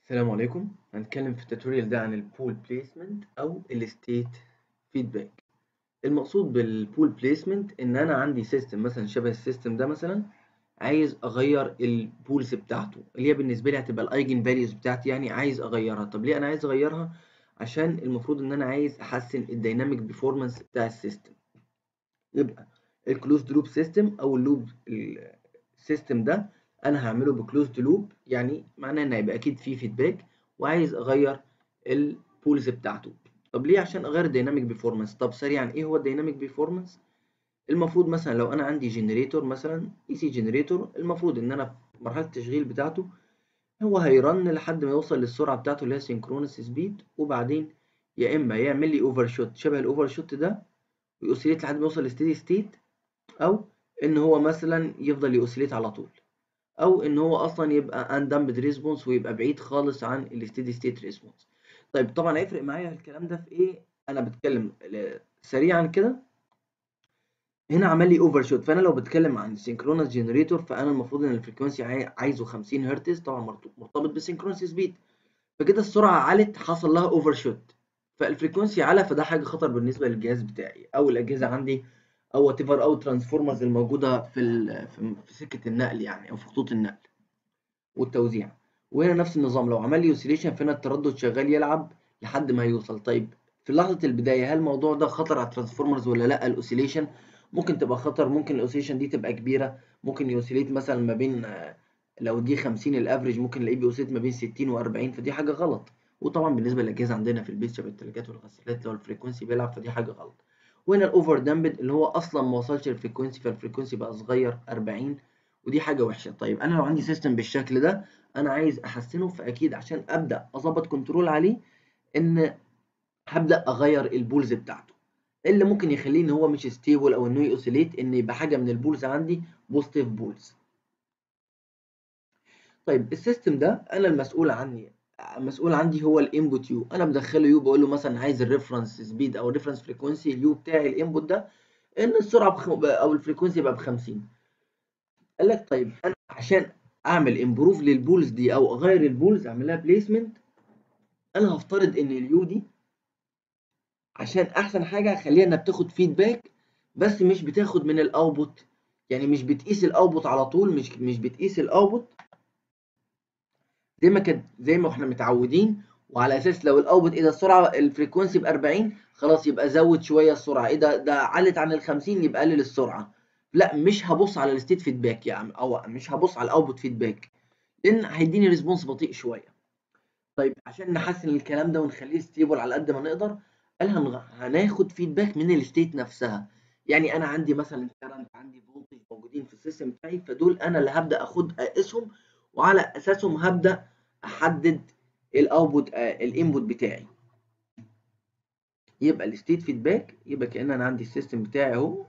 السلام عليكم هنتكلم في التوتوريال ده عن البول بليسمنت او الستيت فيدباك المقصود بالبول بليسمنت ان انا عندي سيستم مثلا شبه السيستم ده مثلا عايز اغير البولز بتاعته اللي هي بالنسبه لي هتبقى الايجن فاليوز بتاعتي يعني عايز اغيرها طب ليه انا عايز اغيرها عشان المفروض ان انا عايز احسن الديناميك بيرفورمانس بتاع السيستم يبقى الكلوزد لوب سيستم او اللوب السيستم ده انا هعمله بكلوزد لوب يعني معناه ان هيبقى اكيد فيه فيدباك وعايز اغير البولز بتاعته طب ليه عشان اغير الديناميك بيرفورمانس طب سريعا ايه هو الديناميك بيرفورمانس المفروض مثلا لو انا عندي جنريتور مثلا اي سي جنريتور المفروض ان انا في مرحله التشغيل بتاعته هو هيرن لحد ما يوصل للسرعه بتاعته اللي هي سينكرونس سبيد وبعدين يا اما يعمل لي اوفر شوت شبه الاوفر شوت ده ويوسيليت لحد ما يوصل لستيدي ستيت او ان هو مثلا يفضل يوسيليت على طول او ان هو اصلا يبقى اندمبد ريسبونس ويبقى بعيد خالص عن الستيدي ستيت ريسبونس طيب طبعا هيفرق معايا الكلام ده في ايه انا بتكلم سريعا كده هنا عمل لي اوفر شوت فانا لو بتكلم عن سينكرونس جنريتور فانا المفروض ان الفريكونسي عايزه 50 هرتز طبعا مرتبط بالسينكرونس سبيد فكده السرعه علت حصل لها اوفر شوت فالفريكونسي على فده حاجه خطر بالنسبه للجهاز بتاعي او الاجهزه عندي او وات ايفر او ترانسفورمرز الموجوده في في سكه النقل يعني او في خطوط النقل والتوزيع وهنا نفس النظام لو عمل لي اوسيليشن فهنا التردد شغال يلعب لحد ما يوصل طيب في لحظه البدايه هل الموضوع ده خطر على الترانسفورمرز ولا لا الاوسيليشن ممكن تبقى خطر ممكن الاوسيليشن دي تبقى كبيره ممكن يوسيليت مثلا ما بين لو دي 50 الافريج ممكن نلاقيه بيوسيليت ما بين 60 و40 فدي حاجه غلط وطبعا بالنسبه للاجهزه عندنا في البيت شبه الثلاجات والغسالات لو الفريكونسي بيلعب فدي حاجه غلط وهنا الاوفر دامبد اللي هو اصلا ما وصلش الفريكونسي فالفريكونسي بقى صغير 40 ودي حاجه وحشه طيب انا لو عندي سيستم بالشكل ده انا عايز احسنه فاكيد عشان ابدا اظبط كنترول عليه ان هبدا اغير البولز بتاعته اللي ممكن يخليه ان هو مش ستيبل او انه يوسيليت ان يبقى حاجه من البولز عندي بوزيتيف بولز طيب السيستم ده انا المسؤول عني المسؤول عندي هو الانبوت يو انا بدخله يو بقول له مثلا عايز الريفرنس سبيد او الريفرنس فريكونسي اليو بتاعي الانبوت ده ان السرعه بخ... او الفريكونسي يبقى ب 50 قال لك طيب انا عشان اعمل امبروف للبولز دي او اغير البولز اعمل لها بليسمنت انا هفترض ان اليو دي عشان احسن حاجه اخليها انها بتاخد فيدباك بس مش بتاخد من الاوتبوت يعني مش بتقيس الاوتبوت على طول مش مش بتقيس الاوتبوت زي ما كانت زي ما احنا متعودين وعلى اساس لو الاوتبوت ايه ده السرعه الفريكونسي ب 40 خلاص يبقى زود شويه السرعه ايه ده ده علت عن ال 50 يبقى قلل السرعه لا مش هبص على الستيت فيدباك يا عم او مش هبص على الاوتبوت فيدباك لان هيديني ريسبونس بطيء شويه طيب عشان نحسن الكلام ده ونخليه ستيبل على قد ما نقدر قال هناخد فيدباك من الستيت نفسها يعني انا عندي مثلا كرنت عندي فولتج موجودين في السيستم بتاعي فدول انا اللي هبدا اخد اقيسهم وعلى اساسهم هبدا احدد الاوتبوت الانبوت بتاعي يبقى الستيت فيدباك يبقى كأن انا عندي السيستم بتاعي اهو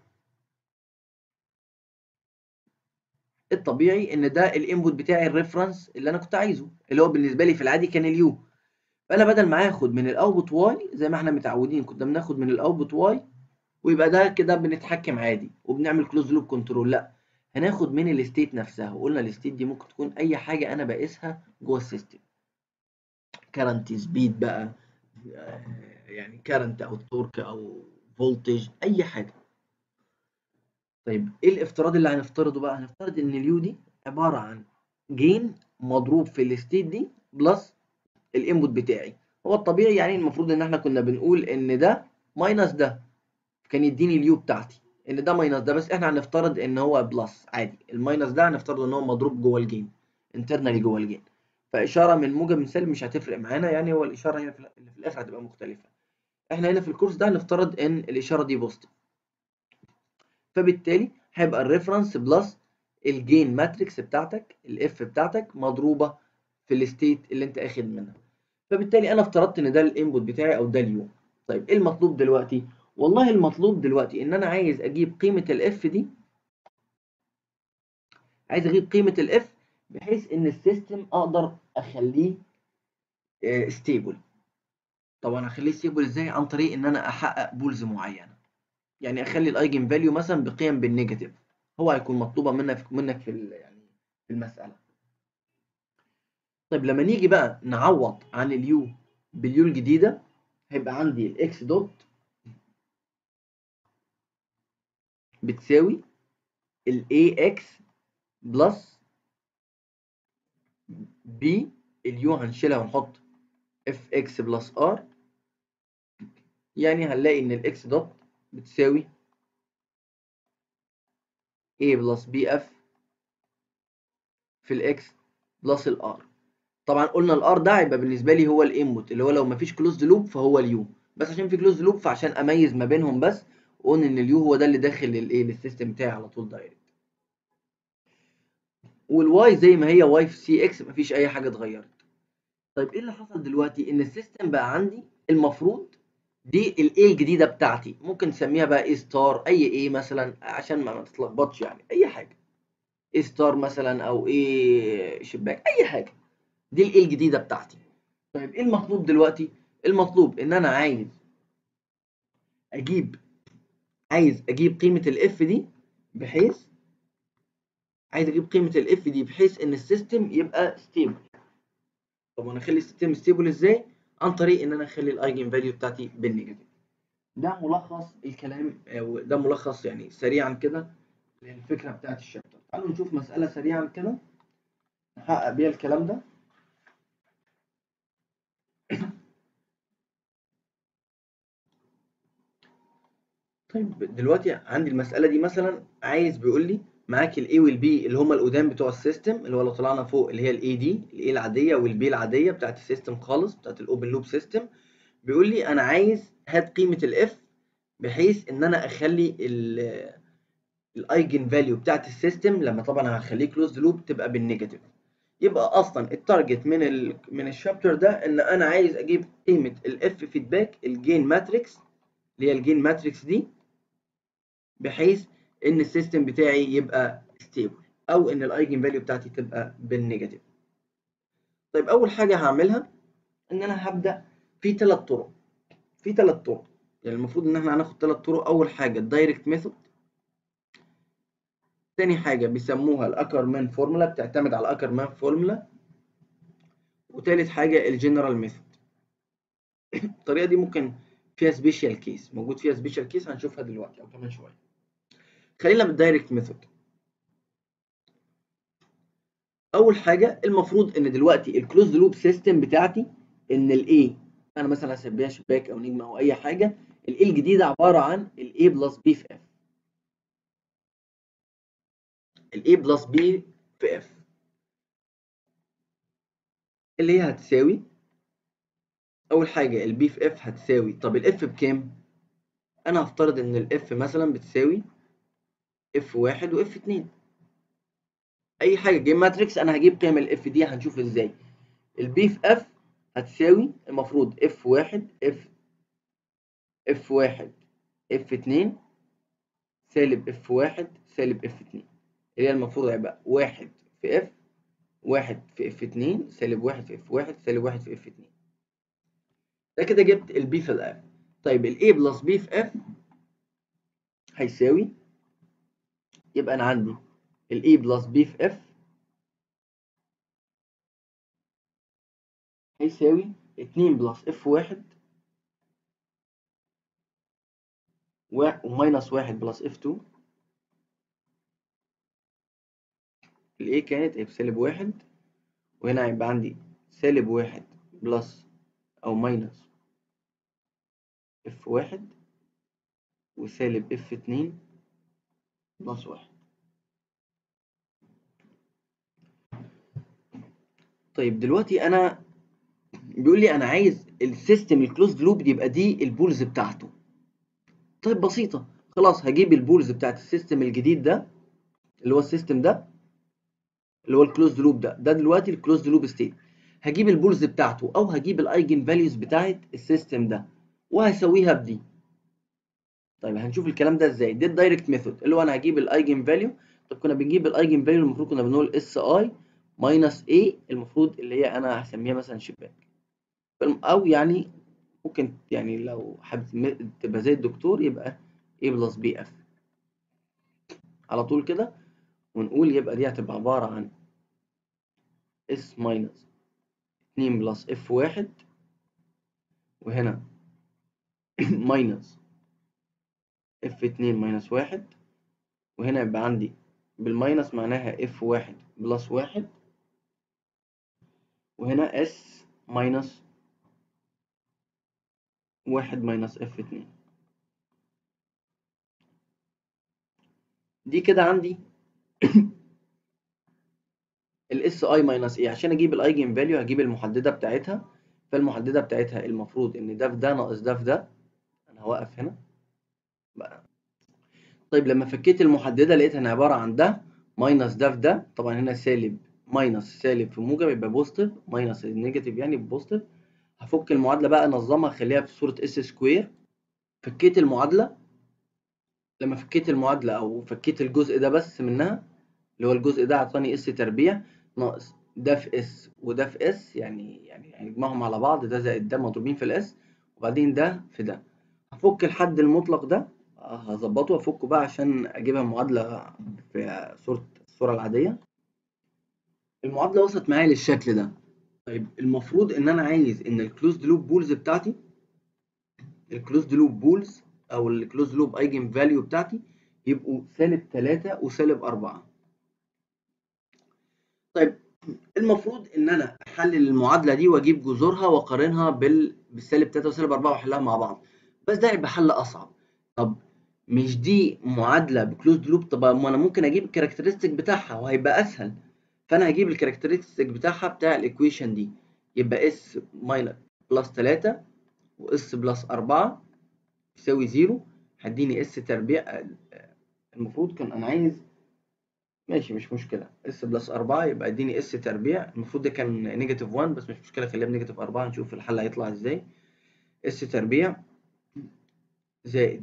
الطبيعي ان ده الانبوت بتاعي الريفرنس اللي انا كنت عايزه اللي هو بالنسبه لي في العادي كان اليو فانا بدل ما اخد من الاوتبوت واي زي ما احنا متعودين كنا بناخد من الاوتبوت واي ويبقى ده كده بنتحكم عادي وبنعمل كلوز لوب كنترول لا هناخد من الستيت نفسها وقلنا الستيت دي ممكن تكون اي حاجه انا بقيسها جوه السيستم كارنت سبيد بقى يعني كارنت او تورك او فولتج اي حاجه طيب ايه الافتراض اللي هنفترضه بقى هنفترض ان اليو دي عباره عن جين مضروب في الستيت دي بلس الانبوت بتاعي هو الطبيعي يعني المفروض ان احنا كنا بنقول ان ده ماينس ده كان يديني اليو بتاعتي ان ده ماينس ده بس احنا هنفترض ان هو بلس عادي الماينس ده هنفترض ان هو مضروب جوه الجين انترنالي جوه الجين فاشاره من موجب من سالب مش هتفرق معانا يعني هو الاشاره هنا اللي في الاخر هتبقى مختلفه احنا هنا في الكورس ده هنفترض ان الاشاره دي بوزيتيف فبالتالي هيبقى الريفرنس بلس الجين ماتريكس بتاعتك الاف بتاعتك مضروبه في الستيت اللي انت اخد منها فبالتالي انا افترضت ان ده الانبوت بتاعي او ده اليو طيب ايه المطلوب دلوقتي والله المطلوب دلوقتي ان انا عايز اجيب قيمه الاف دي عايز اجيب قيمه الاف بحيث ان السيستم اقدر اخليه ستيبل طبعا اخليه ستيبل ازاي عن طريق ان انا احقق بولز معينه يعني اخلي الايجن فاليو مثلا بقيم بالنيجاتيف هو هيكون مطلوبه منك منك في يعني في المساله طيب لما نيجي بقى نعوض عن اليو باليو الجديدة هيبقى عندي الاكس دوت بتساوي ال ax بلس b اليو هنشيلها ونحط fx بلس r يعني هنلاقي ان الاكس دوت بتساوي a بلس bf في الاكس بلس الار طبعا قلنا الار ده هيبقى بالنسبه لي هو الانبوت اللي هو لو مفيش كلوزد لوب فهو اليو بس عشان في كلوزد لوب فعشان اميز ما بينهم بس قلنا ان اليو هو ده اللي داخل للايه للسيستم بتاعي على طول دايركت والواي زي ما هي واي في سي اكس مفيش اي حاجه اتغيرت طيب ايه اللي حصل دلوقتي ان السيستم بقى عندي المفروض دي الايه الجديده بتاعتي ممكن نسميها بقى اي ستار اي ايه مثلا عشان ما تتلخبطش يعني اي حاجه اي ستار مثلا او ايه شباك اي حاجه دي الايه الجديده بتاعتي طيب ايه المطلوب دلوقتي المطلوب ان انا عايز اجيب عايز اجيب قيمه الاف دي بحيث عايز اجيب قيمه الاف دي بحيث ان السيستم يبقى ستيبل طب انا اخلي السيستم ستيبل ازاي عن طريق ان انا اخلي الايجن فاليو بتاعتي بالنيجاتيف ده ملخص الكلام أو ده ملخص يعني سريعا كده للفكره بتاعت الشابتر تعالوا نشوف مساله سريعا كده نحقق بيها الكلام ده طيب دلوقتي عندي المسألة دي مثلا عايز بيقول لي معاك الاي والبي اللي هما القدام بتوع السيستم اللي هو لو طلعنا فوق اللي هي الاي دي الاي العادية والبي العادية بتاعت السيستم خالص بتاعت الاوبن لوب سيستم بيقول لي انا عايز هات قيمة الاف بحيث ان انا اخلي الايجن فاليو بتاعت السيستم لما طبعا هخليه كلوزد لوب تبقى بالنيجاتيف يبقى اصلا التارجت من ال من الشابتر ده ان انا عايز اجيب قيمه الاف فيدباك الجين ماتريكس اللي هي الجين ماتريكس دي بحيث ان السيستم بتاعي يبقى ستيبل او ان الايجن فاليو بتاعتي تبقى بالنيجاتيف طيب اول حاجه هعملها ان انا هبدا في ثلاث طرق في ثلاث طرق يعني المفروض ان احنا هناخد ثلاث طرق اول حاجه الدايركت ميثود تاني حاجة بيسموها الأكرمان فورمولا بتعتمد على الأكرمان فورمولا وتالت حاجة الجنرال ميثود الطريقة دي ممكن فيها سبيشال كيس موجود فيها سبيشال كيس هنشوفها دلوقتي أو كمان شوية خلينا بالدايركت ميثود أول حاجة المفروض إن دلوقتي الكلوز لوب سيستم بتاعتي إن الإيه أنا مثلا هسميها شباك أو نجمة أو أي حاجة الإيه الجديدة عبارة عن الإيه بلس بي في إف ال A بلس B في F اللي هي هتساوي أول حاجة ال B في F هتساوي طب ال F بكام؟ أنا هفترض إن ال F مثلا بتساوي F واحد و F اتنين أي حاجة جيم ماتريكس أنا هجيب قيم ال F دي هنشوف إزاي ال B في F هتساوي المفروض F واحد F F واحد F اتنين سالب F واحد سالب F اتنين اللي هي المفروض هيبقى واحد في اف واحد في اف اتنين سالب واحد في اف واحد سالب واحد في اف اتنين ده كده جبت البي في الاف طيب الاي بلس بي في اف هيساوي يبقى انا عندي الاي بلس بي في اف هيساوي اتنين بلس اف واحد وماينس واحد بلس اف تو الايه كانت بسالب واحد وهنا هيبقى عندي سالب واحد بلس أو ماينس اف واحد وسالب اف اتنين بلس واحد طيب دلوقتي أنا بيقول لي أنا عايز السيستم الكلوزد لوب يبقى دي البولز بتاعته طيب بسيطة خلاص هجيب البولز بتاعت السيستم الجديد ده اللي هو السيستم ده اللي هو الكلوزد لوب ده ده دلوقتي الكلوزد لوب ستيت هجيب البولز بتاعته او هجيب الايجن فاليوز بتاعت السيستم ده وهسويها بدي طيب هنشوف الكلام ده ازاي دي الدايركت ميثود اللي هو انا هجيب الايجن فاليو طب كنا بنجيب الايجن فاليو المفروض كنا بنقول اس اي ماينس اي المفروض اللي هي انا هسميها مثلا شباك او يعني ممكن يعني لو حابب تبقى زي الدكتور يبقى A بلس بي اف على طول كده ونقول يبقى دي هتبقى عبارة عن S minus اتنين بلس اف واحد وهنا ماينس اف اتنين ماينس واحد وهنا يبقى عندي بالماينس معناها اف واحد بلس واحد وهنا اس ماينس واحد ماينس اف اتنين دي كده عندي الاس اي ماينس ايه عشان اجيب الايجن فاليو هجيب المحدده بتاعتها فالمحدده بتاعتها المفروض ان ده في ده ناقص ده في ده انا هوقف هنا بقى طيب لما فكيت المحدده لقيتها انها عباره عن ده ماينس ده في ده طبعا هنا سالب ماينس سالب في موجب يبقى بوزيتيف ماينس النيجاتيف يعني بوزيتيف هفك المعادله بقى انظمها اخليها في صوره اس سكوير فكيت المعادله لما فكيت المعادله او فكيت الجزء ده بس منها اللي هو الجزء ده اعطاني اس تربيع ناقص ده في اس وده في اس يعني يعني هنجمعهم على بعض ده زائد ده مضروبين في الاس وبعدين ده في ده هفك الحد المطلق ده هظبطه وافكه بقى عشان اجيبها معادله في صوره الصوره العاديه المعادله وصلت معايا للشكل ده طيب المفروض ان انا عايز ان الكلوزد لوب بولز بتاعتي الكلوزد لوب بولز او الكلوزد لوب ايجن فاليو بتاعتي يبقوا سالب 3 وسالب 4 طيب المفروض ان انا احلل المعادله دي واجيب جذورها واقارنها بال... بالسالب 3 وسالب 4 واحلها مع بعض بس ده هيبقى حل اصعب طب مش دي معادله بكلوزد لوب طب ما انا ممكن اجيب الكاركترستيك بتاعها وهيبقى اسهل فانا هجيب الكاركترستيك بتاعها بتاع الايكويشن دي يبقى اس ماينس بلس 3 واس بلس 4 يساوي 0 هديني اس تربيع المفروض كان انا عايز ماشي مش مشكلة اس بلس 4 يبقى اديني اس تربيع المفروض ده كان نيجاتيف 1 بس مش مشكلة خليها بنيجاتيف 4 نشوف الحل هيطلع ازاي اس تربيع زائد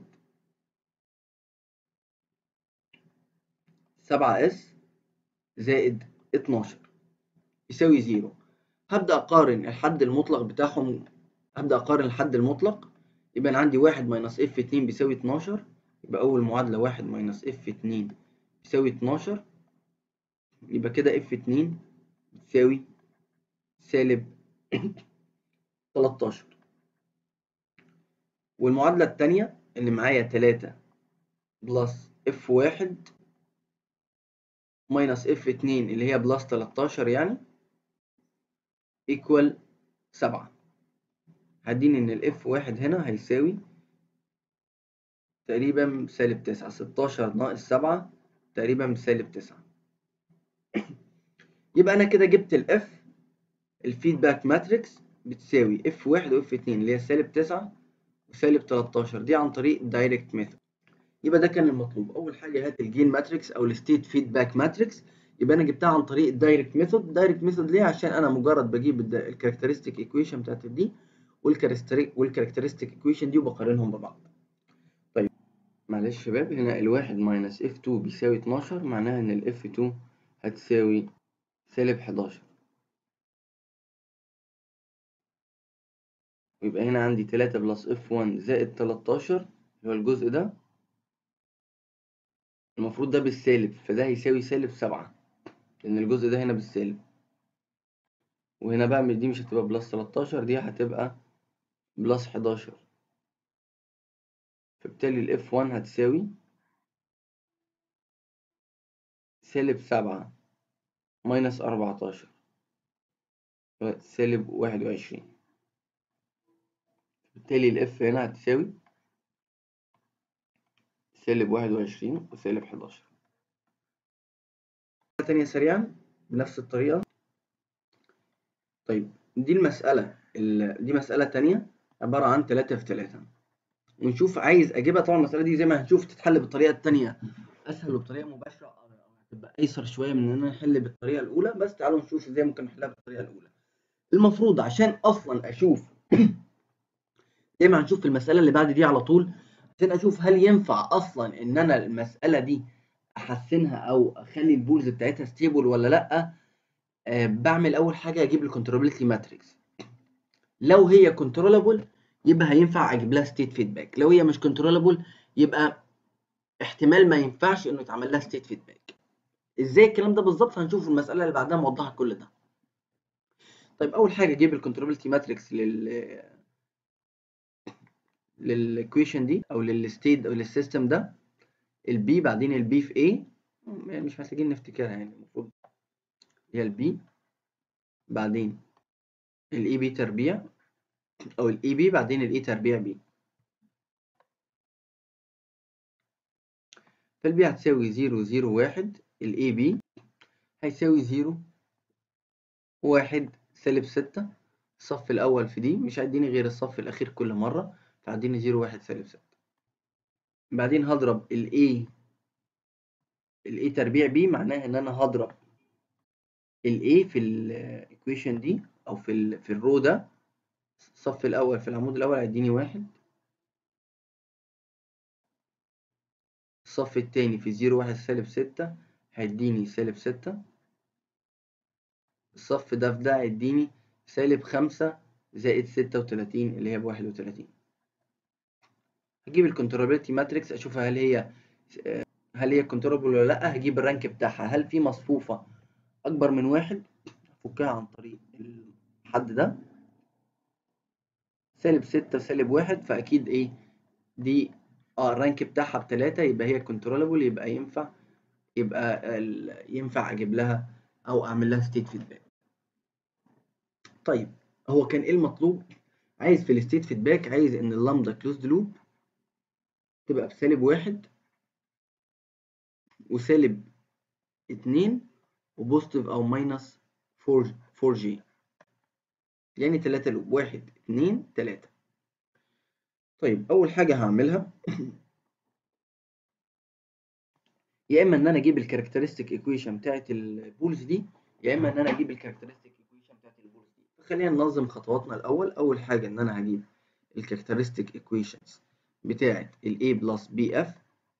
7 اس زائد 12 يساوي 0 هبدأ أقارن الحد المطلق بتاعهم هبدأ أقارن الحد المطلق يبقى أنا عندي 1 ماينس اف 2 بيساوي 12 يبقى أول معادلة 1 ماينس اف 2 بيساوي 12 يبقى كده اف 2 بتساوي سالب 13 والمعادلة التانية اللي معايا 3 بلس اف 1 ماينس اف 2 اللي هي بلس 13 يعني ايكوال 7 هديني ان الاف 1 هنا هيساوي تقريبا سالب 9 16 ناقص 7 تقريبا بسالب 9 يبقى انا كده جبت الاف الفيدباك ماتريكس بتساوي اف 1 واف 2 اللي هي سالب 9 وسالب 13 دي عن طريق دايركت ميثود يبقى ده كان المطلوب اول حاجه هات الجين ماتريكس او الستيت فيدباك ماتريكس يبقى انا جبتها عن طريق الدايركت ميثود الدايركت ميثود ليه عشان انا مجرد بجيب الكاركترستيك ايكويشن بتاعت دي والكاركترستيك ايكويشن دي وبقارنهم ببعض طيب معلش يا شباب هنا الواحد ماينس اف 2 بيساوي 12 معناها ان الاف 2 هتساوي سالب 11 ويبقى هنا عندي 3 بلس اف 1 زائد 13 اللي هو الجزء ده المفروض ده بالسالب فده هيساوي سالب 7 لان الجزء ده هنا بالسالب وهنا بقى دي مش هتبقى بلس 13 دي هتبقى بلس 11 فبالتالي الاف 1 هتساوي سالب 7 ماينس 14 سالب 21 بالتالي الاف هنا هتساوي سالب 21 وسالب 11 تانية سريعا بنفس الطريقة طيب دي المسألة دي مسألة تانية عبارة عن 3 في 3 ونشوف عايز اجيبها طبعا المسألة دي زي ما هنشوف تتحل بالطريقة التانية اسهل وبطريقة مباشرة او هتبقى ايسر شوية من ان انا احل بالطريقة الاولى بس تعالوا نشوف ازاي ممكن نحلها بالطريقة الاولى المفروض عشان اصلا اشوف زي ما هنشوف في المسألة اللي بعد دي على طول عشان اشوف هل ينفع اصلا ان انا المسألة دي احسنها او اخلي البولز بتاعتها ستيبل ولا لا أه بعمل اول حاجة اجيب الكنترولابيلتي ماتريكس لو هي كنترولابل يبقى هينفع اجيب لها ستيت فيدباك لو هي مش كنترولابل يبقى احتمال ما ينفعش انه يتعمل لها ستيت فيدباك ازاي الكلام ده بالظبط هنشوف في المسألة اللي بعدها موضحة كل ده طيب اول حاجه اجيب الكنترولابيلتي ماتريكس لل للايكويشن دي او للستيت او للسيستم ده البي بعدين البي في ايه يعني مش محتاجين نفتكرها يعني المفروض هي البي بعدين الاي بي تربيع او الاي بي بعدين الاي تربيع بي فالبي هتساوي زيرو زيرو واحد الاي بي هيساوي زيرو واحد سالب ستة الصف الأول في دي مش هيديني غير الصف الأخير كل مرة فهيديني زيرو واحد سالب ستة بعدين هضرب ال A ال A تربيع B معناها إن أنا هضرب ال A في الإيكويشن دي أو في ال في الرو ده الصف الأول في العمود الأول هيديني واحد الصف التاني في زيرو واحد سالب ستة هيديني سالب ستة الصف ده في ده هيديني سالب خمسة زائد ستة وتلاتين اللي هي بواحد وتلاتين هجيب الكنترولابيلتي ماتريكس اشوفها هل هي هل هي كنترولابل ولا لا هجيب الرانك بتاعها هل في مصفوفة اكبر من واحد افكها عن طريق الحد ده سالب ستة وسالب واحد فاكيد ايه دي اه الرانك بتاعها بتلاتة يبقى هي كنترولابل يبقى ينفع يبقى ينفع اجيب لها او اعمل لها ستيت فيدباك طيب هو كان ايه المطلوب عايز في الستيت فيدباك عايز ان اللامدا كلوزد لوب تبقى بسالب واحد وسالب اتنين وبوزيتيف او ماينس فور فور جي يعني تلاتة لوب واحد اتنين تلاتة طيب اول حاجة هعملها يا اما ان انا اجيب الكاركترستيك ايكويشن بتاعت البولز دي يا اما ان انا اجيب الكاركترستيك ايكويشن بتاعت البولز دي فخلينا ننظم خطواتنا الاول اول حاجه ان انا هجيب الكاركترستيك ايكويشنز بتاعت ال A بلس بي اف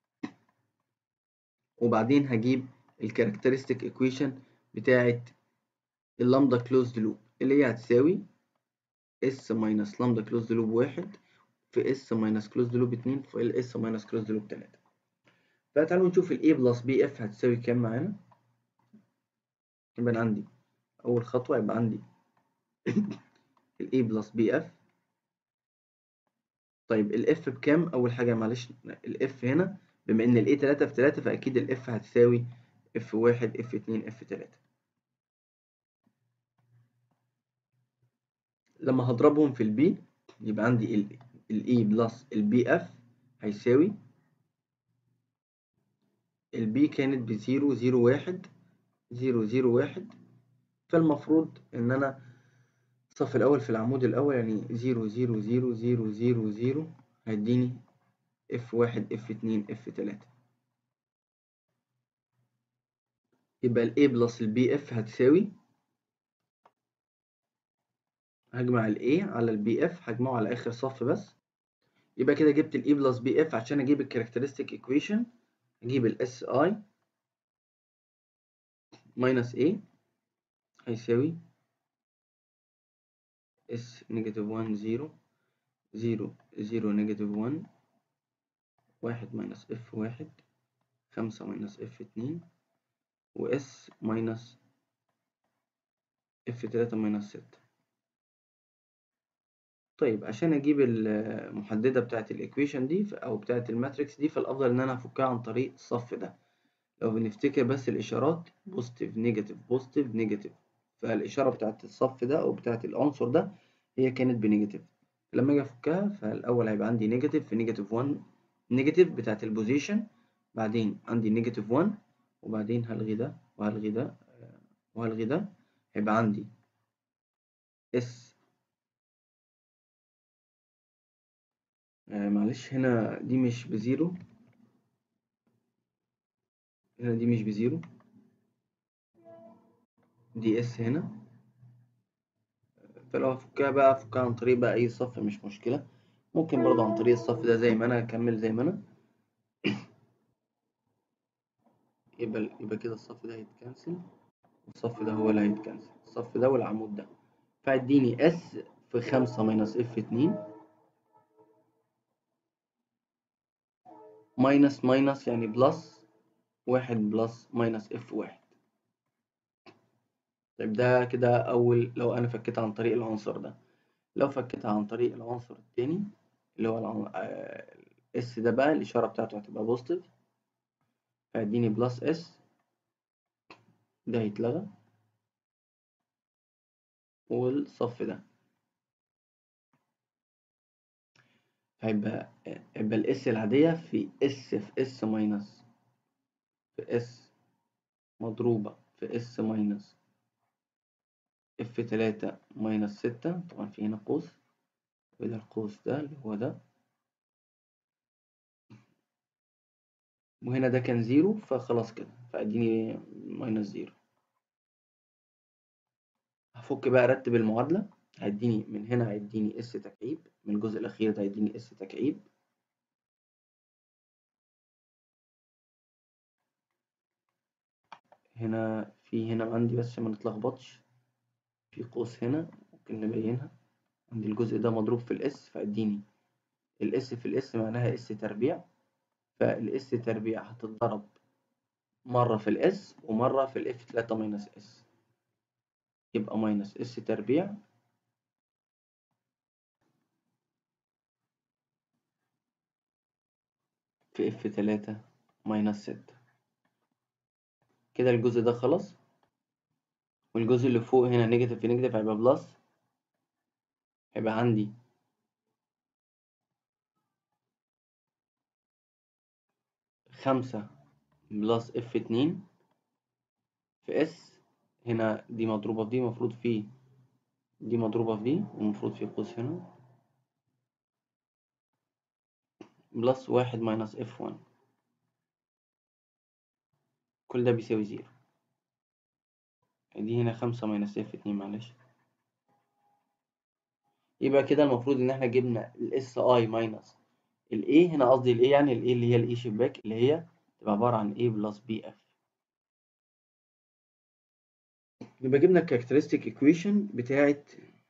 وبعدين هجيب الكاركترستيك ايكويشن بتاعت اللامدا كلوزد لوب اللي هي هتساوي اس ماينس لامدا كلوزد لوب واحد في اس ماينس كلوزد لوب اتنين في ال اس ماينس كلوزد لوب تلاتة فتعالوا نشوف ال A بلس بي اف هتساوي كام معانا يبقى عندي أول خطوة يبقى عندي ال A بلس بي اف طيب ال F بكام؟ أول حاجة معلش ال F هنا بما إن ال A تلاتة في تلاتة فأكيد ال F هتساوي F واحد F اتنين F تلاتة لما هضربهم في ال B يبقى عندي ال ال E بلس ال BF هيساوي البي كانت بزيرو زيرو واحد زيرو زيرو واحد فالمفروض إن أنا الصف الأول في العمود الأول يعني زيرو زيرو زيرو زيرو زيرو زيرو هيديني اف واحد اف اتنين اف تلاتة يبقى ال A بلس ال BF هتساوي هجمع ال A على ال BF هجمعه على آخر صف بس يبقى كده جبت ال A بلس BF عشان أجيب الكاركترستيك ايكويشن أجيب ال SI minus A هيساوي S نيجاتيف 1 0 0 0 نيجاتيف 1 واحد minus F واحد خمسة minus F اتنين و S minus F تلاتة minus ستة طيب عشان أجيب المحددة بتاعة الإيكويشن دي أو بتاعة الماتريكس دي فالأفضل إن أنا أفكها عن طريق الصف ده لو بنفتكر بس الإشارات بوزيتيف نيجاتيف بوزيتيف نيجاتيف فالإشارة بتاعة الصف ده أو بتاعة العنصر ده هي كانت بنيجاتيف لما أجي أفكها فالأول هيبقى عندي نيجاتيف في نيجاتيف 1 نيجاتيف بتاعة البوزيشن بعدين عندي نيجاتيف 1 وبعدين هلغي ده وهلغي ده وهلغي ده هيبقى عندي اس آه معلش هنا دي مش بزيرو هنا دي مش بزيرو دي اس هنا فلو هفكها بقى افكها عن طريق بقى اي صف مش مشكلة ممكن برضه عن طريق الصف ده زي ما انا اكمل زي ما انا يبقى يبقى كده الصف ده هيتكنسل والصف ده هو اللي هيتكنسل الصف ده والعمود ده فهيديني اس في خمسة ماينس اف اتنين ماينس ماينس يعني بلس واحد بلس ماينس اف واحد طيب ده كده أول لو أنا فكيت عن طريق العنصر ده لو فكيتها عن طريق العنصر التاني اللي هو اس ده بقى الإشارة بتاعته هتبقى بوزيتيف فيديني بلس اس ده هيتلغى والصف ده هيبقى يبقى الاس العادية في اس في اس ماينس في اس مضروبة في اس ماينس اف تلاتة ماينس ستة طبعا في هنا قوس وده القوس ده اللي هو ده وهنا ده كان زيرو فخلاص كده فاديني ماينس زيرو هفك بقى ارتب المعادلة هيديني من هنا هيديني اس تكعيب من الجزء الأخير ده هيديني اس تكعيب هنا في هنا عندي بس ما نتلخبطش في قوس هنا ممكن نبينها عندي الجزء ده مضروب في الاس فاديني الاس في الاس معناها اس تربيع فالاس تربيع هتتضرب مرة في الاس ومرة في الاف تلاتة ماينس اس يبقى ماينس اس تربيع في اف تلاتة ماينس ستة كده الجزء ده خلص والجزء اللي فوق هنا نيجاتيف في نيجاتيف هيبقى بلس هيبقى عندي خمسة بلس اف اتنين في اس هنا دي مضروبة في دي المفروض في دي مضروبة في دي والمفروض في قوس هنا بلس واحد ماينس اف وان كل ده بيساوي زيرو دي هنا خمسة ماينس اف اتنين معلش يبقى كده المفروض ان احنا جبنا الاس اي ماينس الاي هنا قصدي الاي يعني الاي اللي هي الاي شباك اللي هي تبقى عبارة عن a بلس بي اف يبقى جبنا الكاركترستيك ايكويشن بتاعت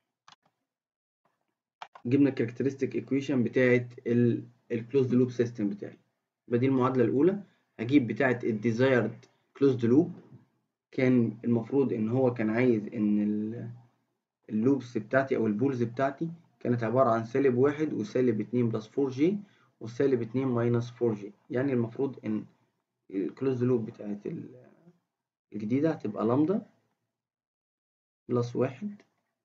جبنا الكاركترستيك ايكويشن بتاعت الكلوزد لوب سيستم بتاعي يبقى دي المعادلة الأولى هجيب بتاعت الديزايرد كلوزد لوب كان المفروض ان هو كان عايز ان اللوبس بتاعتي او البولز بتاعتي كانت عبارة عن سالب واحد وسالب اتنين بلس فور جي وسالب اتنين ماينس فور جي يعني المفروض ان الكلوز لوب بتاعت الجديدة هتبقى لامدا بلس واحد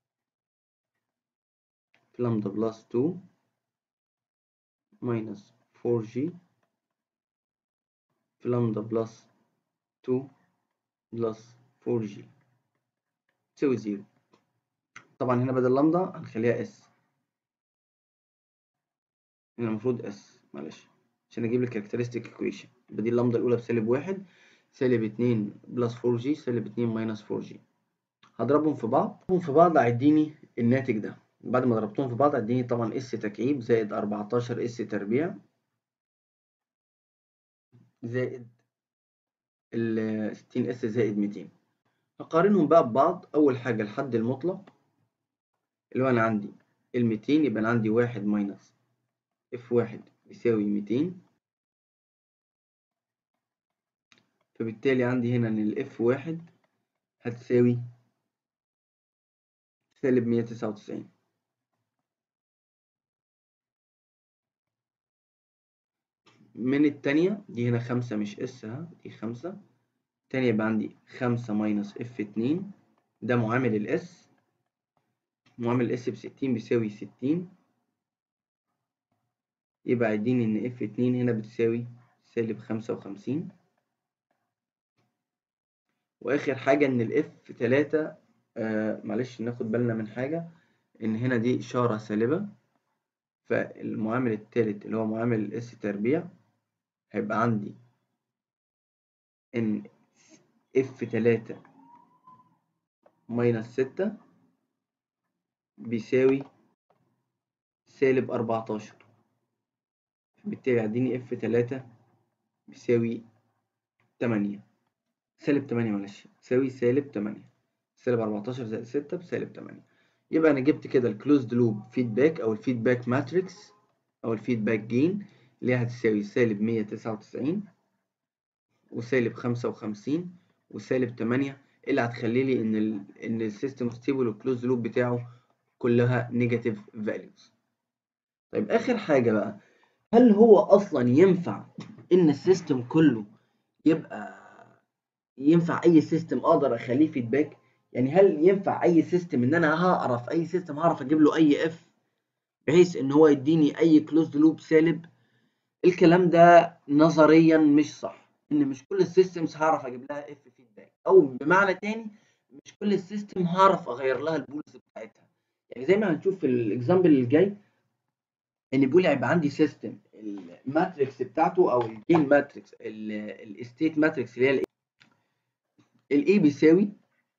لامدا بلس تو ماينس فور جي في لامدا بلس تو بلس فور جي تساوي زيرو طبعا هنا بدل لامدا هنخليها اس هنا المفروض اس معلش عشان اجيب الكاركترستيك ايكويشن يبقى دي اللامدا الاولى بسالب واحد سالب اتنين بلس فور جي سالب اتنين ماينس فور جي هضربهم في بعض هضربهم في بعض هيديني الناتج ده بعد ما ضربتهم في بعض هيديني طبعا اس تكعيب زائد 14 اس تربيع زائد ال 60 اس زائد 200 هقارنهم بقى ببعض اول حاجه الحد المطلق اللي هو انا عندي ال 200 يبقى انا عندي واحد ماينس اف واحد يساوي 200 فبالتالي عندي هنا ان الاف واحد هتساوي سالب 199 من التانية دي هنا خمسة مش اس ها دي خمسة التانية يبقى عندي خمسة ماينس اف اتنين ده معامل الاس معامل الاس بستين بيساوي ستين يبقى يديني ان اف اتنين هنا بتساوي سالب خمسة وخمسين واخر حاجة ان الاف تلاتة آه معلش ناخد بالنا من حاجة ان هنا دي اشارة سالبة فالمعامل التالت اللي هو معامل الاس تربيع هيبقى عندي ان اف تلاتة ماينس ستة بيساوي سالب أربعتاشر بالتالي هيديني اف تلاتة بيساوي تمانية سالب تمانية معلش بيساوي سالب تمانية سالب أربعتاشر زائد ستة بسالب تمانية يبقى أنا جبت كده الكلوزد لوب فيدباك أو الفيدباك ماتريكس أو الفيدباك جين اللي هي هتساوي سالب مية تسعة وتسعين وسالب خمسة وخمسين وسالب تمانية اللي هتخلي لي ان ال ان السيستم ستيبل والكلوز لوب بتاعه كلها نيجاتيف فاليوز طيب اخر حاجه بقى هل هو اصلا ينفع ان السيستم كله يبقى ينفع اي سيستم اقدر اخليه فيدباك يعني هل ينفع اي سيستم ان انا هعرف اي سيستم هعرف اجيب له اي اف بحيث ان هو يديني اي كلوزد لوب سالب الكلام ده نظريا مش صح ان مش كل السيستمز هعرف اجيب لها اف فيدباك او بمعنى تاني مش كل السيستم هعرف اغير لها البولز بتاعتها يعني زي ما هنشوف في الاكزامبل الجاي ان بيقول هيبقى عندي سيستم الماتريكس بتاعته او الجين ماتريكس الستيت ماتريكس اللي هي الاي بيساوي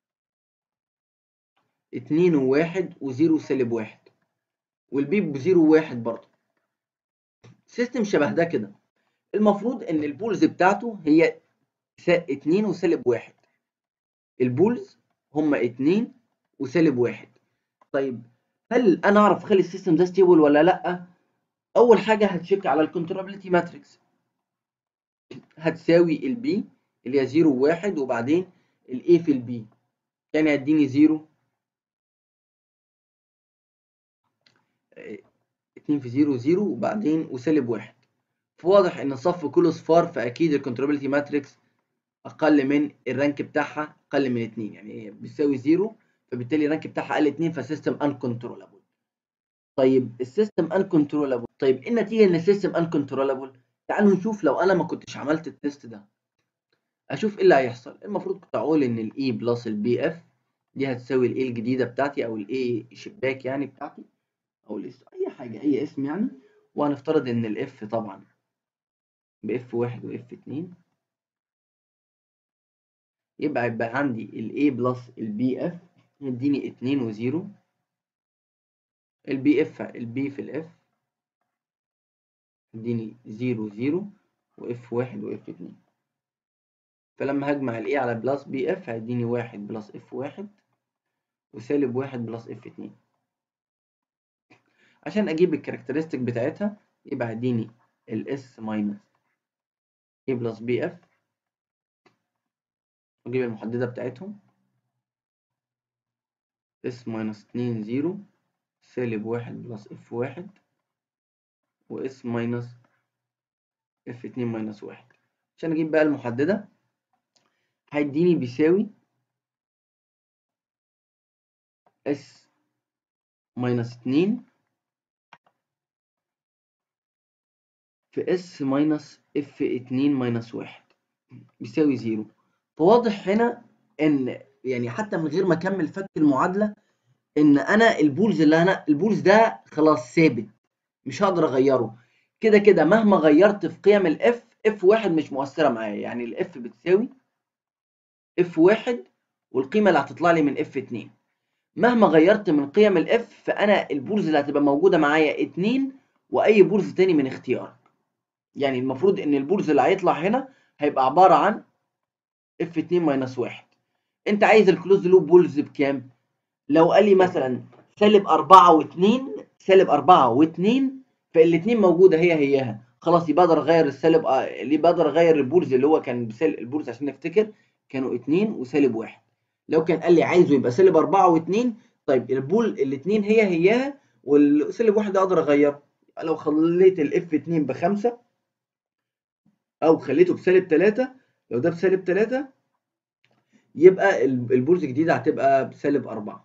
اتنين وواحد وزيرو سالب واحد والبي بزيرو وواحد برضه سيستم شبه ده كده المفروض ان البولز بتاعته هي اتنين وسالب واحد البولز هما اتنين وسالب واحد طيب هل انا اعرف اخلي السيستم ده ستيبل ولا لا اول حاجه هتشيك على الكنترولابيلتي ماتريكس هتساوي البي اللي هي 0 و1 وبعدين الاي في البي يعني هيديني 0 2 في 0 0 وبعدين وسالب 1 فواضح ان الصف كله صفار فاكيد الكنترولابيلتي ماتريكس اقل من الرانك بتاعها اقل من 2 يعني بتساوي 0 فبالتالي الرانك بتاعها اقل 2 فسيستم انكنترولابل طيب السيستم انكنترولابل طيب ايه النتيجه ان السيستم انكنترولابل تعالوا نشوف لو انا ما كنتش عملت التيست ده اشوف ايه اللي هيحصل المفروض كنت اقول ان الاي بلس البي اف دي هتساوي الاي الجديده بتاعتي او الاي شباك يعني بتاعتي او الاس اي حاجه اي اسم يعني وهنفترض ان الاف طبعا باف واحد واف اتنين يبقى يبقى عندي الاي بلس البي اف يديني اتنين وزيرو البي اف البي في الاف يديني زيرو زيرو واف واحد واف اتنين فلما هجمع الاي على بلس بي اف هيديني واحد بلس اف واحد وسالب واحد بلس اف اتنين عشان اجيب الكاركترستيك بتاعتها يبقى هيديني الاس ماينس اي بلس بي اف واجيب المحددة بتاعتهم اس ماينس اتنين زيرو سالب واحد بلس اف واحد واس ماينس اف اتنين ماينس واحد عشان اجيب بقى المحددة هيديني بيساوي اس ماينس اتنين في اس ماينس اف اتنين ماينس واحد بيساوي زيرو فواضح هنا ان يعني حتى من غير ما اكمل فك المعادله ان انا البولز اللي انا البولز ده خلاص ثابت مش هقدر اغيره كده كده مهما غيرت في قيم الاف اف واحد مش مؤثره معايا يعني الاف بتساوي اف واحد والقيمه اللي هتطلع لي من اف اتنين مهما غيرت من قيم الاف فانا البولز اللي هتبقى موجوده معايا اتنين واي بولز تاني من اختيارك يعني المفروض ان البولز اللي هيطلع هنا هيبقى عباره عن اف 2 ماينس 1 انت عايز الكلوز لوب بولز بكام لو قال لي مثلا سالب 4 و2 سالب 4 و2 فالاثنين موجوده هي هيها خلاص يبقى اقدر اغير السالب اللي بقدر اغير البولز اللي هو كان بسالب البولز عشان نفتكر كانوا 2 وسالب 1 لو كان قال لي عايزه يبقى سالب 4 و2 طيب البول الاثنين هي هيها والسالب 1 ده اقدر اغيره لو خليت الاف 2 بخمسة او خليته بسالب 3 لو ده بسالب 3 يبقى البولز الجديده هتبقى بسالب 4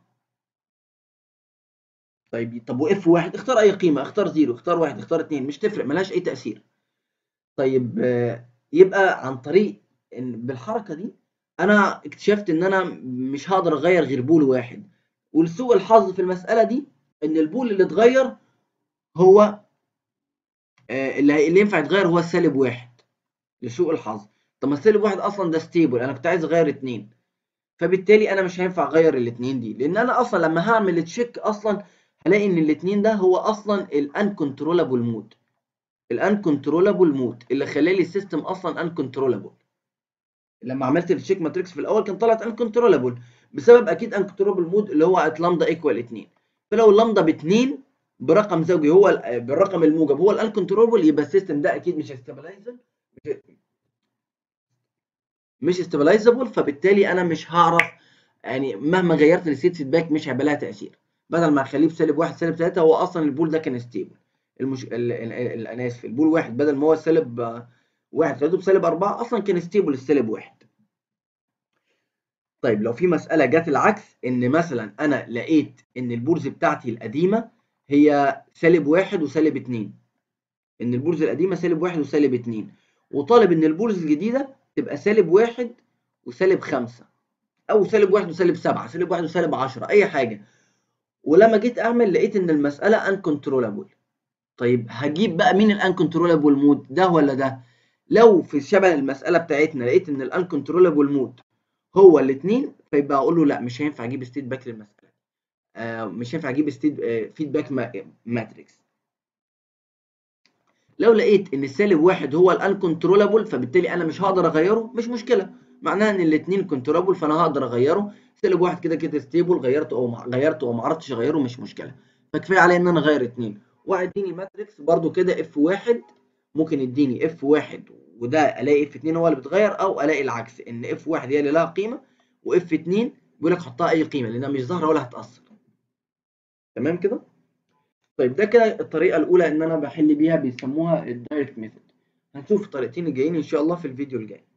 طيب طب واف واحد اختار اي قيمه اختار 0 اختار 1 اختار 2 مش تفرق ملهاش اي تاثير طيب يبقى عن طريق ان بالحركه دي انا اكتشفت ان انا مش هقدر اغير غير بول واحد ولسوء الحظ في المساله دي ان البول اللي اتغير هو اللي اللي ينفع يتغير هو السالب واحد لسوء الحظ طب ما السالب واحد اصلا ده ستيبل انا كنت عايز اغير اتنين فبالتالي انا مش هينفع اغير الاتنين دي لان انا اصلا لما هعمل تشيك اصلا هلاقي ان الاتنين ده هو اصلا الان كنترولابل مود الان كنترولابل مود اللي خلالي السيستم اصلا ان كنترولابل لما عملت التشيك ماتريكس في الاول كان طلعت ان كنترولابل بسبب اكيد ان كنترولابل مود اللي هو ات لامدا ايكوال 2 فلو اللامدا ب 2 برقم زوجي هو بالرقم الموجب هو الان كنترولابل يبقى السيستم ده اكيد مش هيستابلايزر مش استابلايزابل فبالتالي انا مش هعرف يعني مهما غيرت الستيت فيدباك مش هيبقى لها تاثير بدل ما اخليه بسالب واحد سالب ثلاثة هو اصلا البول ده كان ستيبل المش... ال... ال... ال... انا اسف البول واحد بدل ما هو سالب آه، واحد خليته بسالب أربعة اصلا كان ستيبل السالب واحد طيب لو في مسألة جت العكس إن مثلا أنا لقيت إن البورز بتاعتي القديمة هي سالب واحد وسالب اتنين إن البورز القديمة سالب واحد وسالب اتنين وطالب إن البورز الجديدة تبقى سالب واحد وسالب خمسة أو سالب واحد وسالب سبعة سالب واحد وسالب عشرة أي حاجة ولما جيت أعمل لقيت إن المسألة uncontrollable طيب هجيب بقى مين الانكنترولابل مود ده ولا ده لو في شبه المسألة بتاعتنا لقيت إن الانكنترولابل مود هو الاثنين فيبقى اقول له لا مش هينفع اجيب ستيت باك للمساله آه مش هينفع اجيب ستيت آه فيدباك ماتريكس لو لقيت ان السالب واحد هو الانكنترولابل فبالتالي انا مش هقدر اغيره مش مشكله معناها ان الاثنين كنترولابل فانا هقدر اغيره سالب واحد كده كده ستيبل غيرته او غيرته او ما عرفتش اغيره مش مشكله فكفايه عليا ان انا اغير اثنين واديني ماتريكس برده كده اف واحد ممكن يديني اف واحد وده الاقي اف 2 هو اللي بيتغير او الاقي العكس ان اف 1 هي اللي لها قيمه واف 2 بيقول لك حطها اي قيمه لانها مش ظاهره ولا هتاثر تمام كده طيب ده كده الطريقه الاولى ان انا بحل بيها بيسموها الدايركت ميثود هنشوف الطريقتين الجايين ان شاء الله في الفيديو الجاي